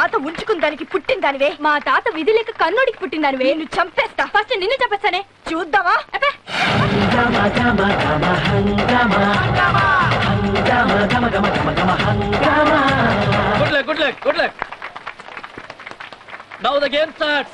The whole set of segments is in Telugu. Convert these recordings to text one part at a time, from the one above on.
తాత ఉంచుకున్న దానికి పుట్టిన దానివే మా తాత విధి లేక కన్నోడికి పుట్టిన దానివే నిన్ను చంపేస్తా ఫస్ట్ నిన్ను చంపేస్తానే చూద్దామా అబ్బే. Good luck good luck good luck now the game starts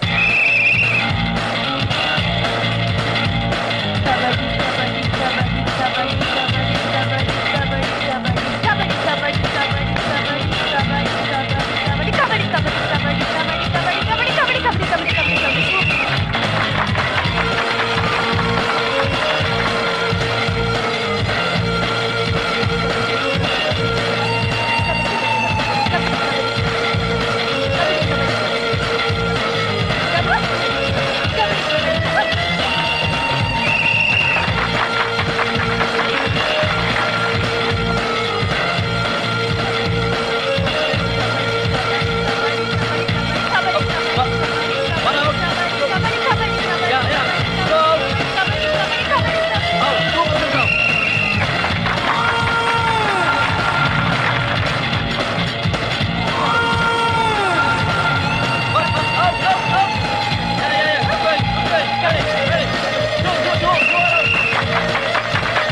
One out. Yeah, yeah. Go. Out. Two percent out. Out, out, out, out. Yeah, yeah, yeah. Good going, good going. Got it, ready. Go, go, go, go out.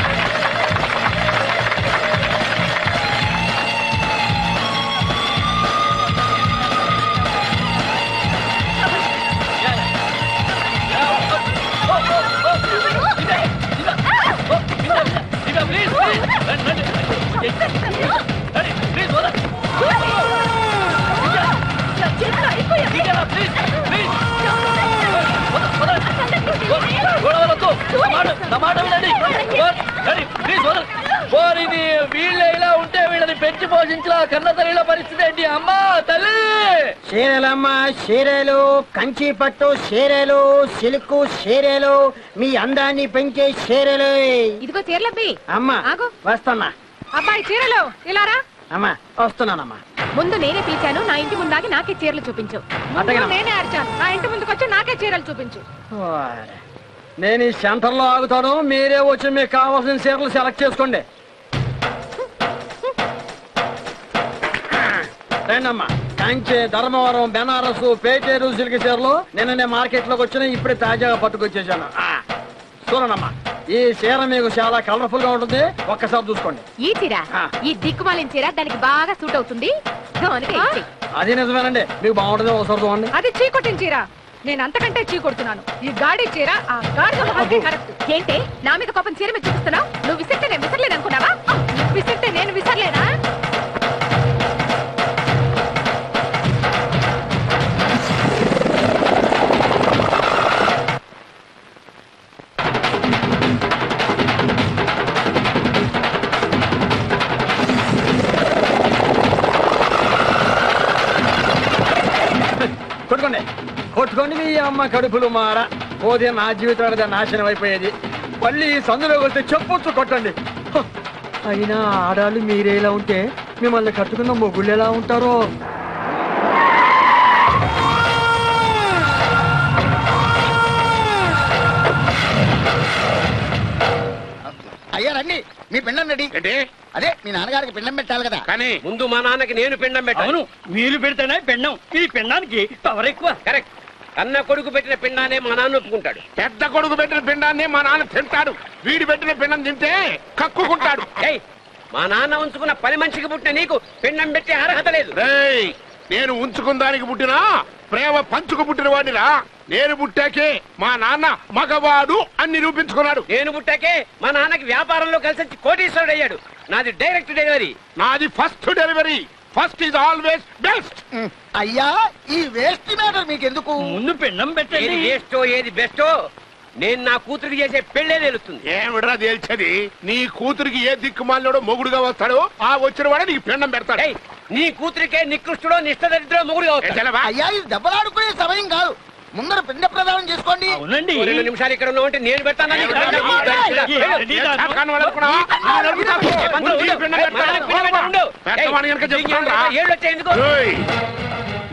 Yeah, yeah. Yeah, up. Oh, oh, oh. Ida, Ida. Oh, Ida, Ida, please, please. Run, run, run. Ready, please, hold on. Ida, please, please. hold on, hold on. గొడవలతో నా మాట నా మాట వినండి ఓర్, రెడీ, ప్లీజ్ వదలు. ఓర్, ఇది వీళ్ళే ఇలా ఉంటే వీళ్ళని పెంచి పోషించిన కన్న తల్లిల పరిస్థితి ఏంటి అమ్మా తల్లి చీరలమ్మ చీరలు కంచి పట్టు చీరలు సిల్క్ చీరలు మీ అందాన్ని పెంచే చీరలు ఇదిగో చీరలబ్బి అమ్మా ఆగు. వస్తున్నా అబ్బాయి చీరలు ఇలారా అమ్మా వస్తున్నానమ్మా ముందు నేనే పిలిచాను నా ఇంటి ముందాకి నాకే చీరలు చూపించు అట్టగేనమ్మా. నేనే అరిచాను నా ఇంటి ముందుకు వచ్చి నాకే చీరలు చూపించు ఓరే. నేను ఈ సెంటర్ లో ఆగుతాను మీరే వచ్చి మీకు కావాల్సిన చీరలు సెలెక్ట్ చేసుకోండి రండమ్మా కంచి ధర్మవరం బెనారస్ పేటేరు సిల్క్ చీరలు నిన్ననే మార్కెట్ లోకి వచ్చిన ఇప్పుడే తాజాగా పట్టుకొచ్చేసాను ఆ, చూడండమ్మా ఈ చీర మీకు చాలా కలర్ఫుల్ గా ఉంటుంది ఒక్కసారి చూసుకోండి ఈ చీర ఆ. ఈ దిక్కుమాలిన చీర దానికి బాగా సూట్ అవుతుంది దానికి ఇచ్చేయ్. అది నిజమేనండి మీకు బాగుంటుంది ఒకసారి చూడండి అది చీకొట్టిన చీర నేను అంతకంటే చీకొడుతున్నాను ఈ గాడి చీర ఆ గాడి కరెక్ట్ ఏంటి నా మీద కోపం చీర మీద చూపిస్తున్నావు నువ్వు విసిరితే నేను విసరలేదు అనుకున్నావా నువ్వు విసిరితే నేను విసరలేనా కొట్టుకోండి కొట్టుకోండి మీ అమ్మ కడుపులు మార పోతే నా జీవితం కదా నాశనం అయిపోయేది మళ్ళీ ఈ సందులోకి వస్తే చెప్పొచ్చు కొట్టండి హ, అయినా ఆడాలు మీరేలా ఉంటే మిమ్మల్ని కట్టుకున్న మొగుళ్ళు ఎలా ఉంటారో అయ్యా రండి మీ పిండం రెడీ ఏంటి అదే మీ నాన్నగారికి పిండం పెట్టాలి కదా కానీ ముందు మా నాన్నకి నేను పిండం పెట్టాను అవును మీరు పెడితేనే పెండం ఈ పెండానికి పవర్ ఎక్కువ కరెక్ట్ అన్న కొడుకు పెట్టిన పిండానే మా నాన్న ఒప్పుకుంటాడు పెద్ద కొడుకు పెట్టిన పిండాన్ని మా నాన్న తింటాడు వీడి పెట్టిన పిండం తింటే కక్కుకుంటాడు ఏయ్ మా నాన్న ఉంచుకున్న పని మనిషికి పుట్టిన నీకు పిండం పెట్టే అర్హత లేదు రేయ్ నేను ఉంచుకున్న దానికి పుట్టినా ప్రేమ పంచుకు పుట్టిన వాడిరా నేను పుట్టాకే మా నాన్న మగవాడు అని నిరూపించుకున్నాడు నేను పుట్టాకే మా నాన్నకి వ్యాపారంలో కలిసి వచ్చి కోటీశ్వరుడు అయ్యాడు నాది డైరెక్ట్ డెలివరీ నాది first delivery first is always best అయ్యా ఈ వేస్ట్ మ్యాటర్ మీకు ఎందుకు ముందు పెండం ఏది పెట్టండి వేస్టో ఏది బెస్టో నేను నా కూతురికి చేసే పెళ్ళే తెలుస్తుంది ఏమిడ్రా తేల్చేది నీ కూతురికి ఏ దిక్కుమాలినోడో మొగుడుగా వస్తాడో ఆ వచ్చిన వాడే నీకు పిండం పెడతాడు ఏయ్, నీ కూతురికే నికృష్టుడో నిష్ఠదరిద్రో మొగుడు ఏ కావచ్చు తెలవా? అయ్యా ఇది దెబ్బలాడుకునే సమయం కాదు ముందర పిండ ప్రదానం చేసుకోండి అవునండి ఓ రెండు నిమిషాలు ఇక్కడ ఉన్నావు అంటే నేను పెడతాను నీకు ఏ, దండం. ఏ, వెళ్ళు. రెడీ ఏ కాదు. చాతకాని వాడు అనుకున్నావా? ఆ, నరుకుతావు. ఏ, పంతులు ముందు ఈ ఉండు. పిండం ఏ, పెడతాను. మా నాన్నకి పిండం పెట్టు, ఉండు. పెద్దవాడిని కనుక ఏయ్, చెప్తాను రా. ఏళ్ళు వచ్చాయి ఎందుకు ఏయ్,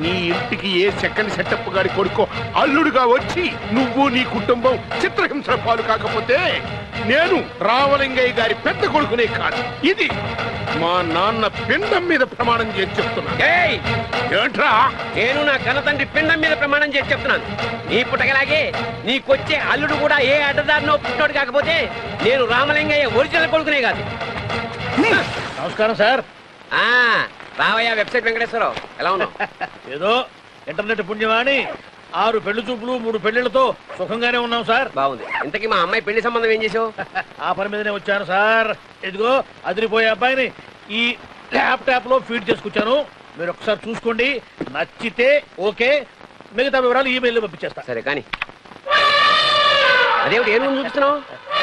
నీ ఇంటికి ఏ సెకండ్ సెటప్ గారి కొడుకో అల్లుడుగా వచ్చి నువ్వు నీ కుటుంబం చిత్రహింసల పాలు కాకపోతే నేను రామలింగయ్య గారి పెద్ద కొడుకునే కాదు ఇది మా నాన్న పిండం మీద ప్రమాణం చేసి చెప్తున్నా ఏయ్ ఏంట్రా నేను నా కన్నతండ్రి పిండం మీద ప్రమాణం చేసి చెప్తున్నాను నీ పుట్టగలాగే నీకొచ్చే అల్లుడు కూడా ఏ అడ్డదారినో పుట్టినోడు కాకపోతే నేను రామలింగయ్య ఒరిజినల్ కొడుకునే కాదు నమస్కారం సార్ ఆ రావయ్య వెబ్సైట్ వెంకటేశ్వరరావు ఎలా ఉన్నావు ఏదో ఇంటర్నెట్ పుణ్యమాని ఆరు పెళ్లి చూపులు మూడు పెళ్లిళ్లతో సుఖంగానే ఉన్నాం సార్ బాగుంది ఇంతకీ మా అమ్మాయి పెళ్లి సంబంధం ఏం చేసావు ఆ పని మీదనే వచ్చాను సార్ ఇదిగో అదిరిపోయే అబ్బాయిని ఈ ల్యాప్టాప్ లో ఫీడ్ చేసుకొచ్చాను మీరు ఒకసారి చూసుకోండి నచ్చితే ఓకే మిగతా వివరాలు ఈమెయిల్ పంపించేస్తా సరే కానీ అదేమిటి ఏం చూపిస్తున్నావు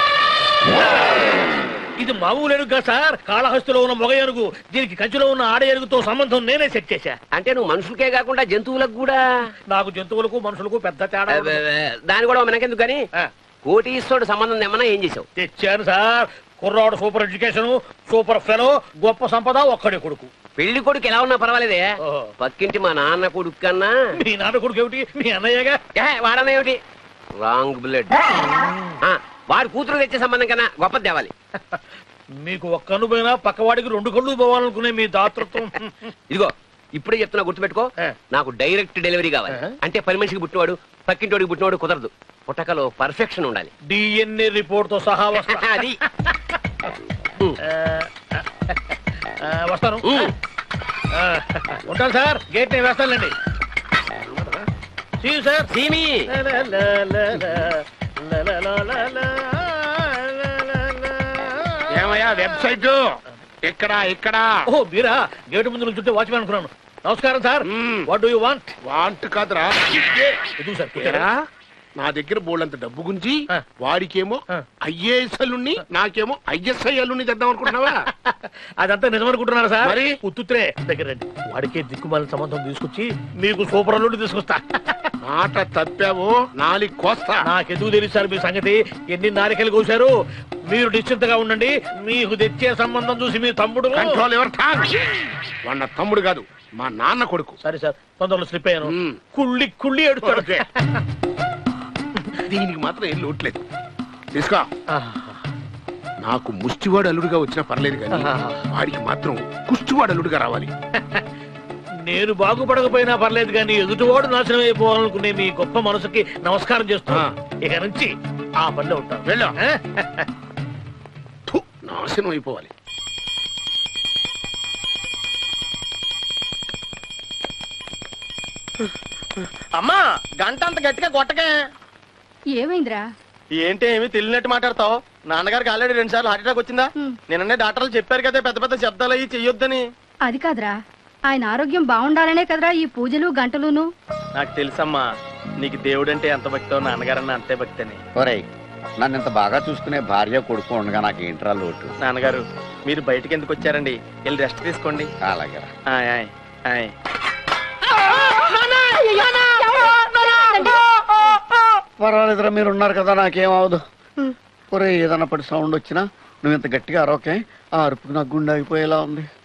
ఇది మామూలు ఎరుగ్గా సార్ కాళహస్తిలో ఉన్న మొగ ఎరుగు దీనికి కంచిలో ఉన్న ఆడ ఎరుగుతో సంబంధం నేనే సెట్ చేశా అంటే నువ్వు మనుషులకే కాకుండా జంతువులకు కూడా నాకు జంతువులకు మనుషులకు పెద్ద తేడా అబ్బే, ఉండదు. దాని కూడా మనకెందుకు కానీ ఆ, కోటీశ్వరుడు సంబంధం ఏమన్నా ఏం చేసావు తెచ్చాను సార్ కుర్రాడు సూపర్ ఎడ్యుకేషన్ సూపర్ ఫెలో గొప్ప సంపద ఒక్కడే కొడుకు పెళ్లి కొడుకు ఎలా ఉన్నా పర్వాలేదే ఓహో. పక్కింటి మా నాన్న కొడుకు కన్నా మీ నాన్న కొడుకు ఏమిటి మీ అన్నయ్యగా ఏ, వాడనేమిటి రాంగ్ బ్లడ్ వాడు కూతురు తెచ్చే సంబంధం కన్నా గొప్ప తేవాలి మీకు ఒక్క కన్ను పోయినా పక్కవాడికి రెండు కళ్ళు పోవాలనుకునే మీ దాతృత్వం ఇదిగో ఇప్పుడే చెప్తున్నా గుర్తుపెట్టుకో ఆ. నాకు డైరెక్ట్ డెలివరీ కావాలి ఆ. అంటే పని మనిషికి పుట్టినవాడు పక్కింటోడికి పుట్టినవాడు కుదరదు పుట్టకలో పర్ఫెక్షన్ ఉండాలి డిఎన్ఏ రిపోర్ట్ తో సహా వస్తా అది ఆ, ఆ, వస్తాను ఉమ్. ఆ, ఉంటాను సార్ గేట్ నేను వేస్తానులేండి See you, sir. సీమి లా, లా, లా, లా, లా, లా, లా, లా, లా, లా, లా, లా, లా. ఏమయ్యా వెబ్సైట్ ఇక్కడ ఇక్కడ ఓ మీరా గేటు ముందు నుంచి వాచ్మెన్ అనుకున్నాను నమస్కారం sir hmm. What do you want want కాదురా ఎదుగు సార్ ఏరా, నా దగ్గర బోళ్ళంత డబ్బు గుంచి ఆ. వాడికేమో ఆ. ఐఏఎస్ అల్లుణ్ణి నాకేమో ఐఎస్ఐ అల్లుణ్ణి తెద్దాం అనుకుంటున్నావా అదంతా నిజమనుకుంటున్నారా సార్ మరి? ఉత్తుత్రే దగ్గర రండి వాడికే దిక్కుమాలిన సంబంధం తీసుకొచ్చి మీకు సూపర్ అల్లుడు తీసుకొస్తా మాట తప్పావో నాలి కోస్తా నాకెందుకు తెలుసు సార్ మీ సంగతి ఎన్ని నారికలు కోశారు మీరు నిశ్చింతగా ఉండండి మీకు తెచ్చే సంబంధం చూసి మీ తమ్ముడు కంట్రోల్ ఎవర్ టాంగ్ వాడు నా తమ్ముడు కాదు మా నాన్న కొడుకు సరే సార్ తొందరలో స్లిప్ అయ్యాను మ్మ్. కుళ్ళి కుళ్ళి ఎడుతాడు ఓకే. దీనికి మాత్రం ఏం లోట్లేదు తీసుకో నాకు ముష్టివాడు అల్లుడుగా వచ్చినా పర్లేదు కానీ వాడికి మాత్రం కుష్టివాడు అల్లుడుగా రావాలి నేను బాగుపడకపోయినా పర్లేదు కానీ ఎదుటివాడు నాశనం అయిపోవాలనుకునే మీ గొప్ప మనసుకి నమస్కారం చేస్తున్నా ఆ. ఇక నుంచి ఆ పనిలో ఉంటాను వెళ్ళు ఆ? థు, నాశనం అయిపోవాలి అమ్మా గంట అంత గట్టిగా కొట్టకే ఏమైందిరా ఏంటి ఏమి తెలియనట్టు మాట్లాడతావు నాన్నగారికి ఆల్రెడీ రెండు సార్లు హార్ట్ అటాక్ వచ్చిందా హ్మ్. నిన్ననే డాక్టర్లు చెప్పారు కదా పెద్ద పెద్ద శబ్దాలు అయ్యి చెయ్యొద్దని అది కాదురా ఆయన ఆరోగ్యం బాగుండాలనే కదరా ఈ పూజలు గంటలును నాకు తెలుసమ్మా నీకు దేవుడు అంటే ఎంత భక్తో నాన్నగారన్న అంతే భక్తి అని ఒరేయ్ నన్ను ఇంత బాగా చూసుకునే భార్య కొడుకు ఉండగా నాకు ఏంట్రా లోటు నాన్నగారు మీరు బయటికి ఎందుకు వచ్చారండి వెళ్ళి రెస్ట్ తీసుకోండి అలాగే ఆయ్, ఆయ్, ఆయ్. పర్వాలేదురా మీరు ఉన్నారు కదా నాకేమవదు ఒరే ఏదన్నా పడి సౌండ్ వచ్చినా నువ్వు ఇంత గట్టిగా అరవకే ఆ అరుపుకు నాకు గుండె ఆగిపోయేలా ఉంది